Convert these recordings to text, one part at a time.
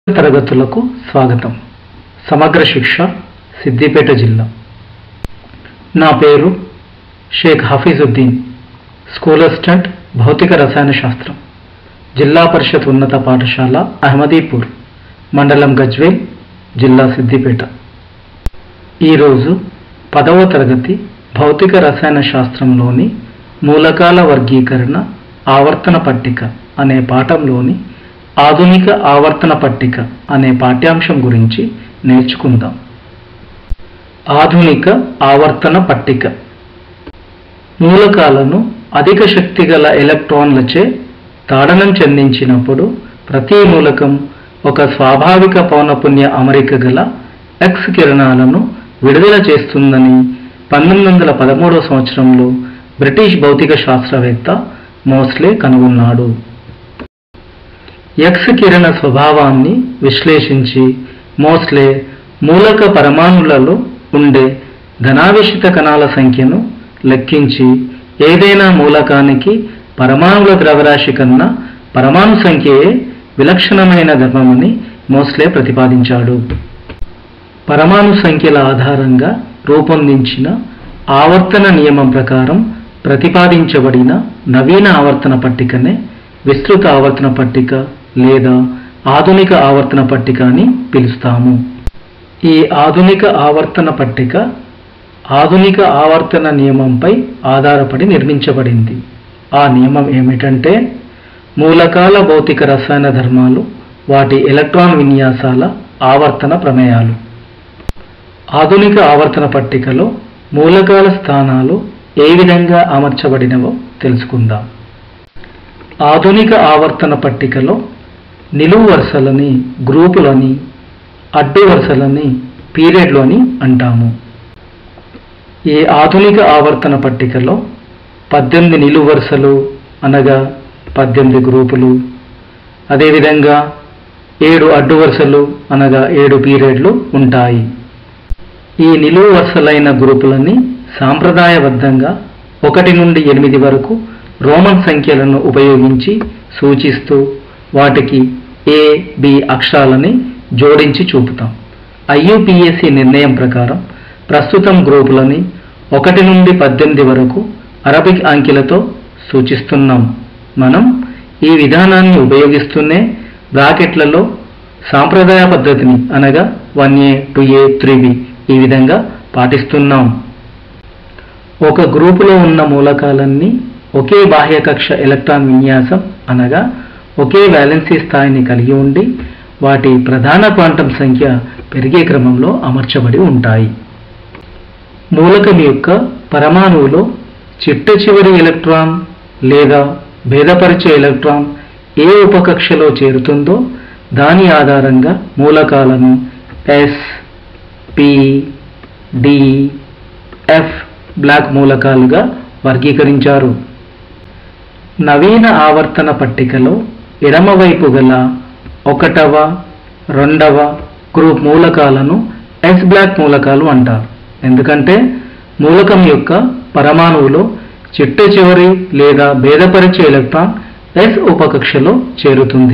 తరగతులకు స్వాగతం సమగ్ర శిక్ష సిద్దిపేట జిల్లా నా పేరు షేక్ హఫీజుద్దీన్ స్కూల్ అసిస్టెంట్ భౌతిక రసాయన శాస్త్రం జిల్లా పరిషత్ ఉన్నత పాఠశాల అహ్మదీపూర్ మండలం గజ్వేల్ జిల్లా సిద్దిపేట ఈరోజు పదవ తరగతి భౌతిక రసాయన శాస్త్రంలోని మూలకాల వర్గీకరణ ఆవర్తన పట్టిక అనే పాఠంలోని ఆధునిక ఆవర్తన పట్టిక అనే పాఠ్యాంశం గురించి నేర్చుకుందాం ఆధునిక ఆవర్తన పట్టిక మూలకాలను అధిక శక్తి గల ఎలక్ట్రాన్లచే తాడనం చెందించినప్పుడు ప్రతి మూలకం ఒక స్వాభావిక పౌనపున్య అమరిక గల ఎక్స్ కిరణాలను విడుదల చేస్తుందని పంతొమ్మిది వందల పదమూడవ సంవత్సరంలో బ్రిటిష్ భౌతిక శాస్త్రవేత్త మోస్లే కనుగొన్నాడు ఎక్స్ కిరణ స్వభావాన్ని విశ్లేషించి మోస్లే మూలక పరమాణులలో ఉండే ధనావేశిత కణాల సంఖ్యను లెక్కించి ఏదైనా మూలకానికి పరమాణుల ద్రవ్యరాశి కన్నా పరమాణు సంఖ్యయే విలక్షణమైన ధర్మమని మోస్లే ప్రతిపాదించాడు పరమాణు సంఖ్యల ఆధారంగా రూపొందించిన ఆవర్తన నియమం ప్రకారం ప్రతిపాదించబడిన నవీన ఆవర్తన పట్టికనే విస్తృత ఆవర్తన పట్టిక లేదా ఆధునిక ఆవర్తన పట్టిక అని పిలుస్తాము ఈ ఆధునిక ఆవర్తన పట్టిక ఆధునిక ఆవర్తన నియమంపై ఆధారపడి నిర్మించబడింది ఆ నియమం ఏమిటంటే మూలకాల భౌతిక రసాయన ధర్మాలు వాటి ఎలక్ట్రాన్ విన్యాసాల ఆవర్తన ప్రమేయాలు ఆధునిక ఆవర్తన పట్టికలో మూలకాల స్థానాలు ఏ విధంగా అమర్చబడినవో తెలుసుకుందాం ఆధునిక ఆవర్తన పట్టికలో నిలువు వరుసలని గ్రూపులని అడ్డు వరుసలని పీరియడ్లు అని అంటాము ఈ ఆధునిక ఆవర్తన పట్టికలో పద్దెనిమిది నిలువు వరుసలు అనగా పద్దెనిమిది గ్రూపులు అదేవిధంగా ఏడు అడ్డు వరుసలు అనగా ఏడు పీరియడ్లు ఉంటాయి ఈ నిలువు వరుసలైన గ్రూపులని సాంప్రదాయబద్ధంగా ఒకటి నుండి ఎనిమిది వరకు రోమన్ సంఖ్యలను ఉపయోగించి సూచిస్తూ వాటికి ఏ బి అక్షరాలని జోడించి చూపుతాం ఐయుపిఎస్సి నిర్ణయం ప్రకారం ప్రస్తుతం గ్రూపులని ఒకటి నుండి పద్దెనిమిది వరకు అరబిక్ అంకెలతో సూచిస్తున్నాం మనం ఈ విధానాన్ని ఉపయోగిస్తూనే బ్రాకెట్లలో సాంప్రదాయ పద్ధతిని అనగా one A two A three B ఈ విధంగా పాటిస్తున్నాం ఒక గ్రూపులో ఉన్న మూలకాలన్నీ ఒకే బాహ్య కక్ష ఎలక్ట్రాన్ విన్యాసం అనగా ఒకే వ్యాలెన్సీ స్థాయిని కలిగి ఉండి వాటి ప్రధాన క్వాంటం సంఖ్య పెరిగే క్రమంలో అమర్చబడి ఉంటాయి మూలకం యొక్క పరమాణువులో చిట్ట చివరి ఎలక్ట్రాన్ లేదా భేదపరిచే ఎలక్ట్రాన్ ఏ ఉపకక్షలో చేరుతుందో దాని ఆధారంగా మూలకాలను S P D F block మూలకాలుగా వర్గీకరించారు నవీన ఆవర్తన పట్టికలో ఎడమవైపు గల ఒకటవ రెండవ గ్రూప్ మూలకాలను ఎస్ బ్లాక్ మూలకాలు అంటారు ఎందుకంటే మూలకం యొక్క పరమాణువులో చిట్ట చివరి లేదా భేదపరిచే ఎలక్ట్రాన్ ఎస్ ఉపకక్షలో చేరుతుంది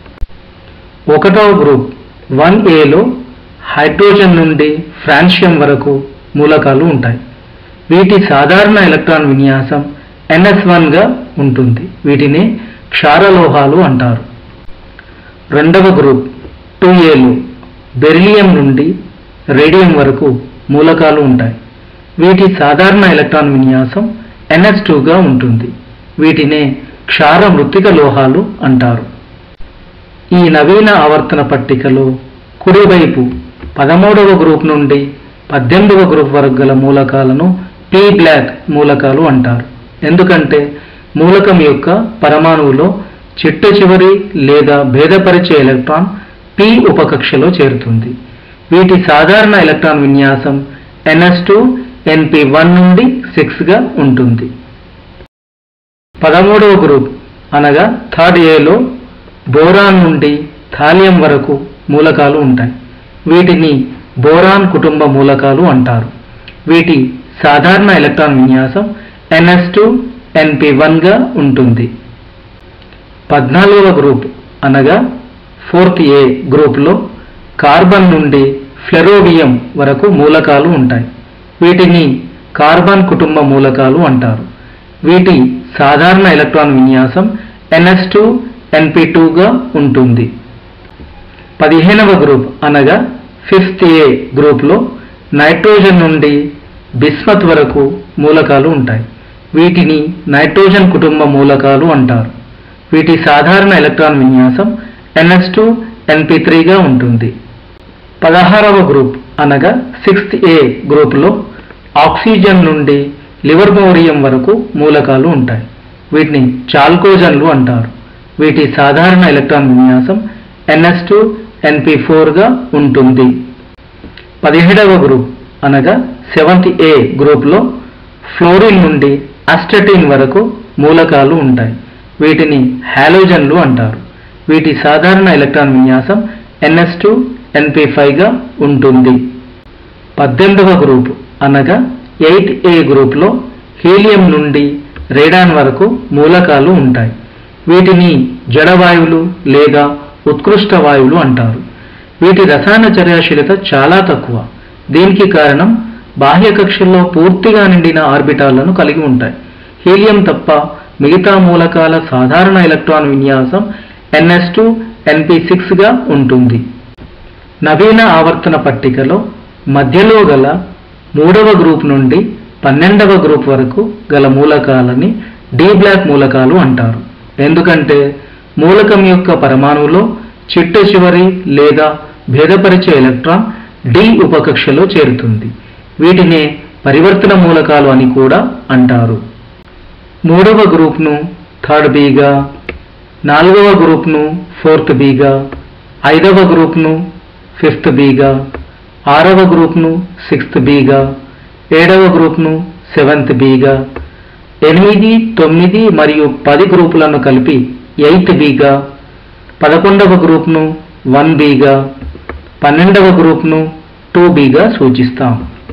ఒకటవ గ్రూప్ వన్ ఏలో హైడ్రోజన్ నుండి ఫ్రాన్షియం వరకు మూలకాలు ఉంటాయి వీటి సాధారణ ఎలక్ట్రాన్ విన్యాసం ఎన్ఎస్ గా ఉంటుంది వీటిని క్షారలోహాలు అంటారు రెండవ గ్రూప్ టూ ఏలో బెరిలియం నుండి రేడియం వరకు మూలకాలు ఉంటాయి వీటి సాధారణ ఎలక్ట్రాన్ విన్యాసం ఎన్ఎస్ గా ఉంటుంది వీటినే క్షార మృతిక లోహాలు అంటారు ఈ నవీన ఆవర్తన పట్టికలో కుడివైపు పదమూడవ గ్రూప్ నుండి పద్దెనిమిదవ గ్రూప్ వరకు గల మూలకాలను పీ బ్లాక్ మూలకాలు అంటారు ఎందుకంటే మూలకం యొక్క పరమాణువులో చిట్ట చివరి లేదా భేదపరిచే ఎలక్ట్రాన్ పి ఉపకక్షలో చేరుతుంది వీటి సాధారణ ఎలక్ట్రాన్ విన్యాసం ఎన్ఎస్ టూ ఎన్పి వన్ నుండి సిక్స్గా ఉంటుంది పదమూడవ గ్రూప్ అనగా థర్డ్ ఏలో బోరాన్ నుండి థాలియం వరకు మూలకాలు ఉంటాయి వీటిని బోరాన్ కుటుంబ మూలకాలు అంటారు వీటి సాధారణ ఎలక్ట్రాన్ విన్యాసం ఎన్ఎస్ టూ ఎన్పి వన్గా ఉంటుంది పద్నాలుగవ గ్రూప్ అనగా ఫోర్త్ ఏ గ్రూప్లో కార్బన్ నుండి ఫ్లెరోవియం వరకు మూలకాలు ఉంటాయి వీటిని కార్బన్ కుటుంబ మూలకాలు అంటారు వీటి సాధారణ ఎలక్ట్రాన్ విన్యాసం ఎన్ఎస్ టూ ఎన్పి టూగా ఉంటుంది పదిహేనవ గ్రూప్ అనగా ఫిఫ్త్ ఏ గ్రూప్లో నైట్రోజన్ నుండి బిస్మత్ వరకు మూలకాలు ఉంటాయి వీటిని నైట్రోజన్ కుటుంబ మూలకాలు అంటారు వీటి సాధారణ ఎలక్ట్రాన్ విన్యాసం ఎన్ఎస్ టూ ఎన్పి త్రీగా ఉంటుంది పదహారవ గ్రూప్ అనగా సిక్స్త్ ఏ గ్రూప్లో ఆక్సిజన్ నుండి లివర్మోరియం వరకు మూలకాలు ఉంటాయి వీటిని చాల్కోజన్లు అంటారు వీటి సాధారణ ఎలక్ట్రాన్ విన్యాసం ఎన్ఎస్ టూ ఎన్పి ఫోర్గా ఉంటుంది పదిహేడవ గ్రూప్ అనగా సెవెంత్ ఏ గ్రూప్లో ఫ్లోరిన్ నుండి అస్టటిన్ వరకు మూలకాలు ఉంటాయి వీటిని హాలోజన్లు అంటారు వీటి సాధారణ ఎలక్ట్రాన్ విన్యాసం ఎన్ఎస్ టూ ఎన్పి ఫైవ్గా ఉంటుంది పద్దెనిమిదవ గ్రూప్ అనగా ఎయిత్ ఏ గ్రూప్లో హీలియం నుండి రేడాన్ వరకు మూలకాలు ఉంటాయి వీటిని జడవాయువులు లేదా ఉత్కృష్ట వాయువులు అంటారు వీటి రసాయన చర్యాశీలత చాలా తక్కువ దీనికి కారణం బాహ్య కక్షల్లో పూర్తిగా నిండిన ఆర్బిటాలను కలిగి ఉంటాయి హీలియం తప్ప మిగతా మూలకాల సాధారణ ఎలక్ట్రాన్ విన్యాసం ఎన్ఎస్ టూ ఎన్పి సిక్స్గా ఉంటుంది నవీన ఆవర్తన పట్టికలో మధ్యలో గల మూడవ గ్రూప్ నుండి పన్నెండవ గ్రూప్ వరకు గల మూలకాలని డి బ్లాక్ మూలకాలు అంటారు ఎందుకంటే మూలకం యొక్క పరమాణువులో చిట్ట చివరి లేదా భేదపరిచే ఎలక్ట్రాన్ డి ఉపకక్షలో చేరుతుంది వీటినే పరివర్తన మూలకాలు అని కూడా అంటారు మూడవ గ్రూప్ను థర్డ్ బీగా నాలుగవ గ్రూప్ను ఫోర్త్ బీగా ఐదవ గ్రూప్ను ఫిఫ్త్ బీగా ఆరవ గ్రూప్ను సిక్స్త్ బీగా ఏడవ గ్రూప్ను సెవెంత్ బీగా ఎనిమిది తొమ్మిది మరియు పది గ్రూపులను కలిపి ఎయిత్ బీగా పదకొండవ గ్రూప్ను వన్ బీగా పన్నెండవ గ్రూప్ను టూ బీగా సూచిస్తాం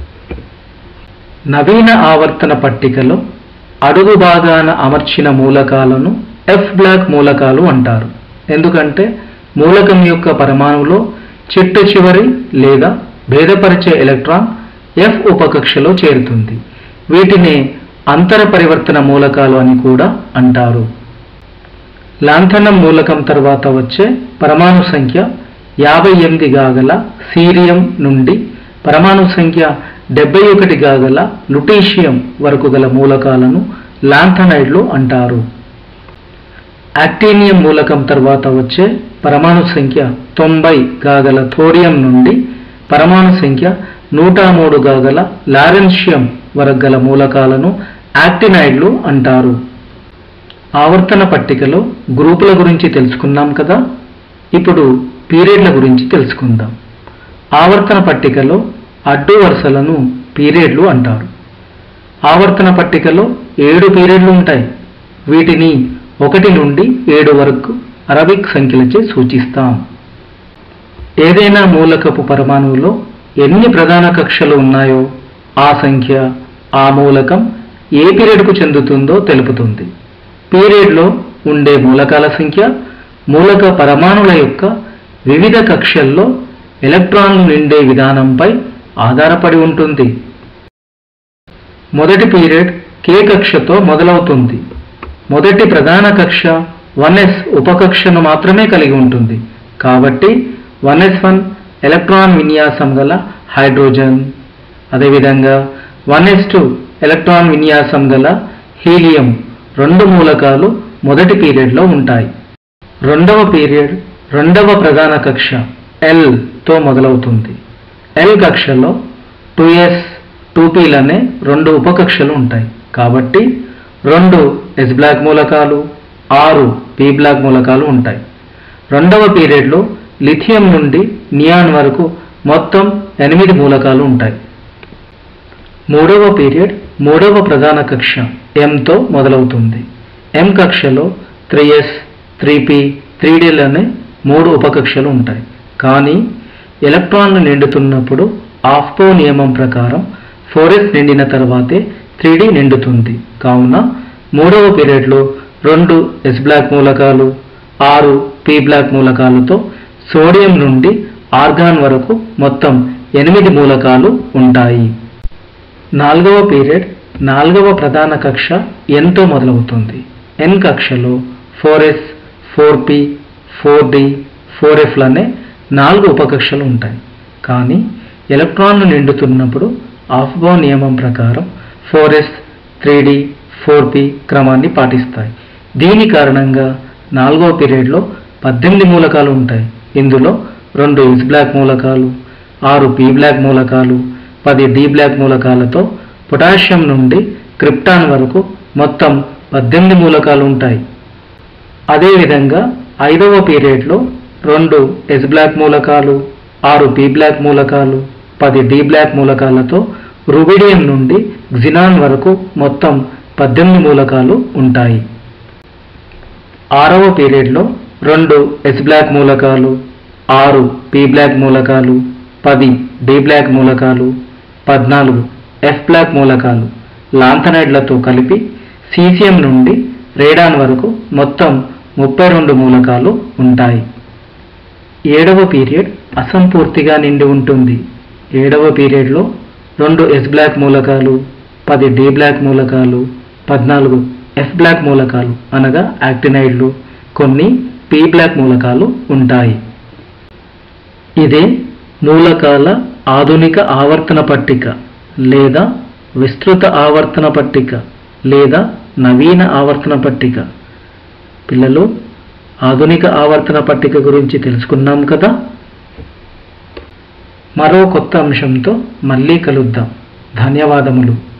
నవీన ఆవర్తన పట్టికలో అడుగు భాగాన అమర్చిన మూలకాలను ఎఫ్ బ్లాక్ మూలకాలు అంటారు ఎందుకంటే మూలకం యొక్క పరమాణువులో చిట్ట చివరి లేదా భేదపరిచే ఎలక్ట్రాన్ ఎఫ్ ఉపకక్షలో చేరుతుంది వీటిని అంతర పరివర్తన మూలకాలు అని కూడా అంటారు లాంఛనం మూలకం తర్వాత వచ్చే పరమాణు సంఖ్య యాభై ఎనిమిది గాగల సీరియం నుండి పరమాణు సంఖ్య డెబ్బై ఒకటి గాగల లుటీషియం వరకు గల మూలకాలను లాంథనైడ్లు అంటారు యాక్టీనియం మూలకం తర్వాత వచ్చే పరమాణు సంఖ్య తొంభై గాగల థోరియం నుండి పరమాణు సంఖ్య నూట మూడు గాగల లారెన్షియం వరకు గల మూలకాలను యాక్టినైడ్లు అంటారు ఆవర్తన పట్టికలో గ్రూపుల గురించి తెలుసుకున్నాం కదా ఇప్పుడు పీరియడ్ల గురించి తెలుసుకుందాం ఆవర్తన పట్టికలో అడ్డు వరుసలను పీరియడ్లు అంటారు ఆవర్తన పట్టికలో ఏడు పీరియడ్లు ఉంటాయి వీటిని ఒకటి నుండి ఏడు వరకు అరబిక్ సంఖ్యలచే సూచిస్తాం ఏదైనా మూలకపు పరమాణువులో ఎన్ని ప్రధాన కక్షలు ఉన్నాయో ఆ సంఖ్య ఆ మూలకం ఏ పీరియడ్కు చెందుతుందో తెలుపుతుంది పీరియడ్లో ఉండే మూలకాల సంఖ్య మూలక పరమాణుల యొక్క వివిధ కక్షల్లో ఎలక్ట్రాన్లు నిండే విధానంపై ఆధారపడి ఉంటుంది మొదటి పీరియడ్ కే కక్షతో మొదలవుతుంది మొదటి ప్రధాన కక్ష వన్ ఎస్ ఉపకక్షను మాత్రమే కలిగి ఉంటుంది కాబట్టి వన్ ఎస్ వన్ ఎలక్ట్రాన్ విన్యాసం గల హైడ్రోజన్ అదేవిధంగా వన్ ఎస్ టూ ఎలక్ట్రాన్ విన్యాసం గల హీలియం రెండు మూలకాలు మొదటి పీరియడ్లో ఉంటాయి రెండవ పీరియడ్ రెండవ ప్రధాన కక్ష ఎల్ తో మొదలవుతుంది ఎల్ కక్షలో టూ ఎస్ టూ పీలనే రెండు ఉపకక్షలు ఉంటాయి కాబట్టి రెండు ఎస్ బ్లాక్ మూలకాలు ఆరు పి బ్లాక్ మూలకాలు ఉంటాయి రెండవ పీరియడ్లో లిథియం నుండి నియాన్ వరకు మొత్తం ఎనిమిది మూలకాలు ఉంటాయి మూడవ పీరియడ్ మూడవ ప్రధాన కక్ష ఎంతో మొదలవుతుంది ఎం కక్షలో three S three P three డీల్ అనే మూడు ఉపకక్షలు ఉంటాయి కానీ ఎలక్ట్రాన్లు నిండుతున్నప్పుడు ఆఫ్పో నియమం ప్రకారం ఫోర్ ఎస్ నిండిన తర్వాతే త్రీ డి నిండుతుంది కావున మూడవ పీరియడ్లో రెండు ఎస్ బ్లాక్ మూలకాలు ఆరు పి బ్లాక్ మూలకాలతో సోడియం నుండి ఆర్గాన్ వరకు మొత్తం ఎనిమిది మూలకాలు ఉంటాయి నాలుగవ పీరియడ్ నాలుగవ ప్రధాన కక్ష ఎన్తో మొదలవుతుంది ఎన్ కక్షలో four S four P four D four ఎఫ్లనే నాలుగు ఉపకక్షలు ఉంటాయి కానీ ఎలక్ట్రాన్లు నిండుతున్నప్పుడు ఆఫ్బో నియమం ప్రకారం four S three D four P క్రమాన్ని పాటిస్తాయి దీని కారణంగా నాలుగవ పీరియడ్లో పద్దెనిమిది మూలకాలు ఉంటాయి ఇందులో రెండు ఎస్ బ్లాక్ మూలకాలు ఆరు పి బ్లాక్ మూలకాలు పది డి బ్లాక్ మూలకాలతో పొటాషియం నుండి క్రిప్టాన్ వరకు మొత్తం పద్దెనిమిది మూలకాలు ఉంటాయి అదేవిధంగా ఐదవ పీరియడ్లో రెండు ఎస్ బ్లాక్ మూలకాలు ఆరు పి బ్లాక్ మూలకాలు పది డి బ్లాక్ మూలకాలతో రుబిడియం నుండి జినాన్ వరకు మొత్తం పద్దెనిమిది మూలకాలు ఉంటాయి ఆరవ పీరియడ్లో రెండు ఎస్ బ్లాక్ మూలకాలు ఆరు పి బ్లాక్ మూలకాలు పది డి బ్లాక్ మూలకాలు పద్నాలుగు ఎఫ్ బ్లాక్ మూలకాలు లాంథనైడ్లతో కలిపి సీసియం నుండి రేడాన్ వరకు మొత్తం ముప్పై రెండు మూలకాలు ఉంటాయి ఏడవ పీరియడ్ అసంపూర్తిగా నిండి ఉంటుంది ఏడవ పీరియడ్లో రెండు ఎస్ బ్లాక్ మూలకాలు పది డి బ్లాక్ మూలకాలు పద్నాలుగు ఎఫ్ బ్లాక్ మూలకాలు అనగా యాక్టినైడ్లు కొన్ని పి బ్లాక్ మూలకాలు ఉంటాయి ఇదే మూలకాల ఆధునిక ఆవర్తన పట్టిక లేదా విస్తృత ఆవర్తన పట్టిక లేదా నవీన ఆవర్తన పట్టిక పిల్లలు ఆధునిక ఆవర్తన పట్టిక గురించి తెలుసుకున్నాం కదా మరో కొత్త అంశంతో మళ్ళీ కలుద్దాం ధన్యవాదములు